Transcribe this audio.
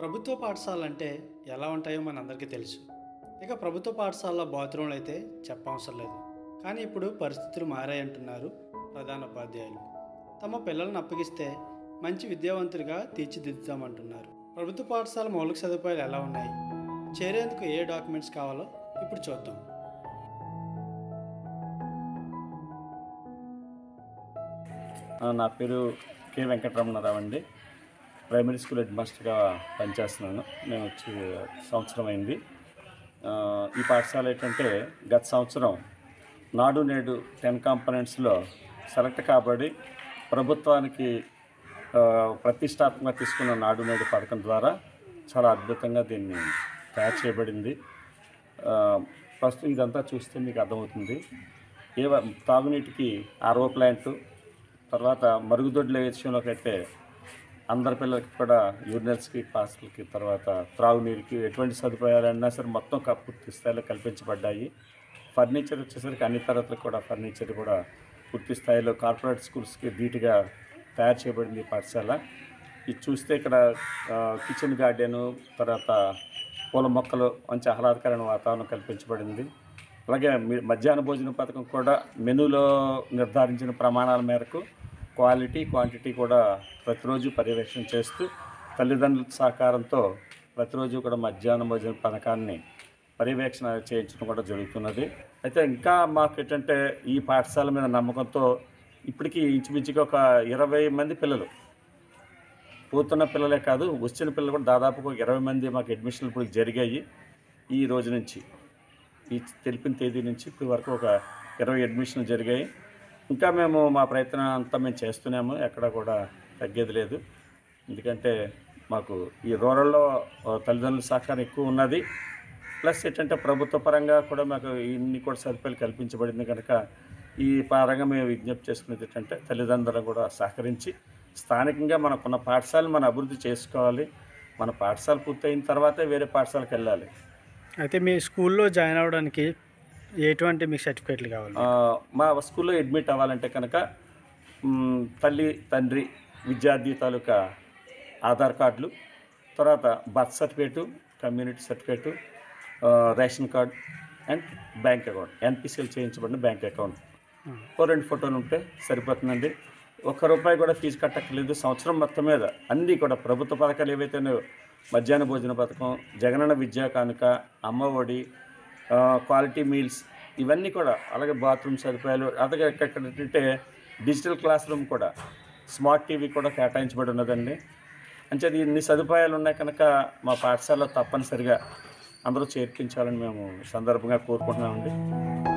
ప్రభుత్వ పాఠశాలలు అంటే ఎలా ఉంటాయో మనందరికీ తెలుసు ఇక ప్రభుత్వ పాఠశాలలో బాత్రూంలు అయితే చెప్పవసరం లేదు కానీ ఇప్పుడు పరిస్థితులు మారాయంటున్నారు ప్రధాన ఉపాధ్యాయులు తమ పిల్లలను అప్పగిస్తే మంచి విద్యావంతులుగా తీర్చిదిద్దుతామంటున్నారు ప్రభుత్వ పాఠశాల మౌలిక సదుపాయాలు ఎలా ఉన్నాయి చేరేందుకు ఏ డాక్యుమెంట్స్ కావాలో ఇప్పుడు చూద్దాం ఆ, నా పేరు కె వెంకటరమణరావు అండి ప్రైమరీ స్కూల్ హెడ్ మాస్టర్గా పనిచేస్తున్నాను నేను వచ్చి సంవత్సరం అయింది ఆ, ఈ పాఠశాల ఏంటంటే గత సంవత్సరం నాడు నేడు టెన్ కాంపనెంట్స్లో సెలెక్ట్ కాబడి ప్రభుత్వానికి ఆ, ప్రతిష్టాత్మకంగా తీసుకున్న నాడు నేడు పథకం ద్వారా చాలా అద్భుతంగా దీన్ని తయారు చేయబడింది ఆ, ప్రస్తుతం ఇదంతా చూస్తే మీకు అర్థమవుతుంది ఏ తాగునీటికి ఆర్ఓ ప్లాంటు తర్వాత మరుగుదొడ్ల విషయంలోకి అయితే అందరి పిల్లలకి కూడా యూరినల్స్కి పాస్లకి తర్వాత త్రాగునీరుకి ఎటువంటి సదుపాయాలన్నా సరే మొత్తం క- పూర్తి స్థాయిలో కల్పించబడ్డాయి ఫర్నిచర్ వచ్చేసరికి అన్ని తరగతులకు కూడా ఫర్నిచర్ కూడా పూర్తి స్థాయిలో కార్పొరేట్ స్కూల్స్కి ధీటుగా తయారు చేయబడింది ఈ పాఠశాల ఇది చూస్తే ఇక్కడ ఆ, కిచెన్ గార్డెను తర్వాత పూల మొక్కలు మంచి ఆహ్లాదకరమైన వాతావరణం కల్పించబడింది అలాగే మీ- మధ్యాహ్న భోజన పథకం కూడా మెనూలో నిర్ధారించిన ప్రమాణాల మేరకు క్వాలిటీ క్వాంటిటీ కూడా ప్రతిరోజు పర్యవేక్షణ చేస్తూ తల్లిదండ్రుల సహకారంతో ప్రతిరోజు కూడా మధ్యాహ్న భోజన పథకాన్ని పర్యవేక్షణ చేయించడం కూడా జరుగుతున్నది అయితే ఇంకా మాకు ఏంటంటే ఈ పాఠశాల మీద నమ్మకంతో ఇప్పటికీ ఇంచుమించుగా ఒక ఇరవై మంది పిల్లలు పోతున్న పిల్లలే కాదు వచ్చిన పిల్లలు కూడా దాదాపు ఒక ఇరవై మంది మాకు అడ్మిషన్లు ఇప్పుడు జరిగాయి ఈ రోజు నుంచి ఈ తెలిపిన తేదీ నుంచి ఇప్పటి వరకు ఒక ఇరవై అడ్మిషన్లు జరిగాయి ఇంకా మేము మా ప్రయత్నం అంతా మేము చేస్తున్నాము ఎక్కడ కూడా తగ్గేది లేదు ఎందుకంటే మాకు ఈ రూరల్లో ఆ, తల్లిదండ్రుల సహకారం ఎక్కువ ఉన్నది ప్లస్ ఏంటంటే ప్రభుత్వ పరంగా కూడా మాకు ఇన్ని కూడా సదుపాయాలు కల్పించబడింది కనుక ఈ పరంగా మేము విజ్ఞప్తి చేసుకునేది ఏంటంటే తల్లిదండ్రులు కూడా సహకరించి స్థానికంగా మనకున్న పాఠశాలను మనం అభివృద్ధి చేసుకోవాలి మన పాఠశాల పూర్తయిన తర్వాతే వేరే పాఠశాలకు వెళ్ళాలి అయితే మీ స్కూల్లో జాయిన్ అవ్వడానికి ఎటువంటి మీకు సర్టిఫికేట్లు కావాలి ఆ, మా స్కూల్లో అడ్మిట్ అవ్వాలంటే కనుక మ్, తల్లి తండ్రి విద్యార్థి తాలూకా ఆధార్ కార్డులు తర్వాత బర్త్ సర్టిఫికేటు కమ్యూనిటీ సర్టిఫికేటు ఆ, ration card and bank account NPCL చేయించబడిన బ్యాంక్ అకౌంట్ ఓ రెండు ఫోటోలు ఉంటే సరిపోతుందండి ఒక్క రూపాయి కూడా ఫీజు కట్టక్కర్లేదు సంవత్సరం మొత్తం మీద అన్నీ కూడా ప్రభుత్వ పథకాలు ఏవైతే ఉన్నాయో మధ్యాహ్న భోజన పథకం జగనన్న విద్యా కానుక అమ్మ ఒడి ఆ, క్వాలిటీ మీల్స్ ఇవన్నీ కూడా అలాగే బాత్రూమ్ సదుపాయాలు అలాగే ఇక్కడ ఏంటంటే డిజిటల్ క్లాస్ రూమ్ కూడా స్మార్ట్ టీవీ కూడా కేటాయించబడి ఉన్నదండి అంటే ఇన్ని సదుపాయాలు ఉన్నాయి కనుక మా పాఠశాలలో తప్పనిసరిగా అందరూ చేర్పించాలని మేము సందర్భంగా కోరుకుంటున్నామండి